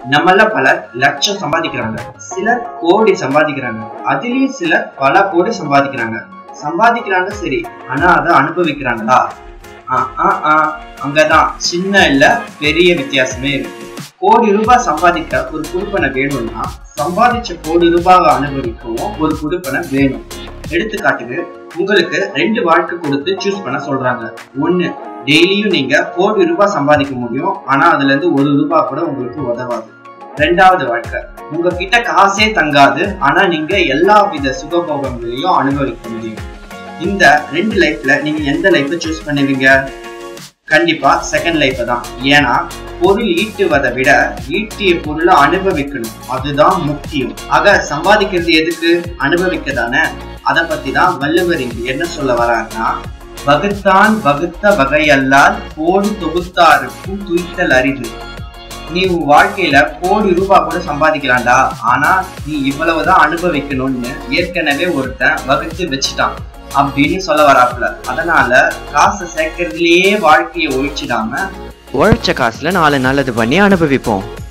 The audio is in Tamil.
நம்மள பலர் லட்சம் சம்பாதிக்கிறாங்க சிலர் கோடி சம்பாதிக்கிறாங்க அதுலயும் சிலர் பல கோடி சம்பாதிக்கிறாங்க சம்பாதிக்கிறாங்க சரி ஆனா அதை அனுபவிக்கிறாங்களா ஆ, ஆ, ஆ, அங்கதான் சின்ன இல்ல பெரிய வித்தியாசமே இருக்கு கோடி ரூபாய் சம்பாதிக்க ஒரு குடுப்பனை வேணும்னா சம்பாதிச்ச கோடி ரூபாவை அனுபவிக்கவும் ஒரு குடுப்பனை வேணும் எடுத்துக்காட்டுக்கு உங்களுக்கு ரெண்டு வாழ்க்கை கொடுத்து சூஸ் பண்ண சொல்றாங்க ஒண்ணு டெய்லியும் நீங்க கோடி ரூபாய் சம்பாதிக்க முடியும் ஆனா அதுல இருந்து ஒரு ரூபாய் கூட உங்களுக்கு உதவாது ரெண்டாவது வாழ்க்கை உங்ககிட்ட காசே தங்காது ஆனா நீங்க எல்லா வித சுகபோகங்களையும் அனுபவிக்க முடியும் இந்த ரெண்டு லைஃப்ல நீங்க எந்த லைஃப்பை சூஸ் பண்ணுவீங்க கண்டிப்பா செகண்ட் லைஃப் தான் ஏன்னா பொருள் ஈட்டுவதை விட ஈட்டிய பொருளை அனுபவிக்கணும் அதுதான் முக்கியம் ஆக சம்பாதிக்கிறது எதுக்கு அனுபவிக்க தானே அதை பத்தி தான் வள்ளுவர் இங்கு என்ன சொல்ல வராருன்னா வகுத்தான் வகுத்த வகையல்லால் கோடி தொகுத்தாருக்கும் துய்த்தல் அரிது நீ உன் வாழ்க்கையில கோடி ரூபாய் கூட சம்பாதிக்கலாம்டா ஆனா நீ இவ்வளவுதான் அனுபவிக்கணும்னு ஏற்கனவே ஒருத்தன் வகுத்து வச்சுட்டான் அப்படின்னு சொல்ல வராப்புல அதனால காசை சேர்க்கறதுலயே வாழ்க்கையை ஒழிச்சிடாம உழைச்ச காசுல நாலு நல்லது பண்ணி அனுபவிப்போம்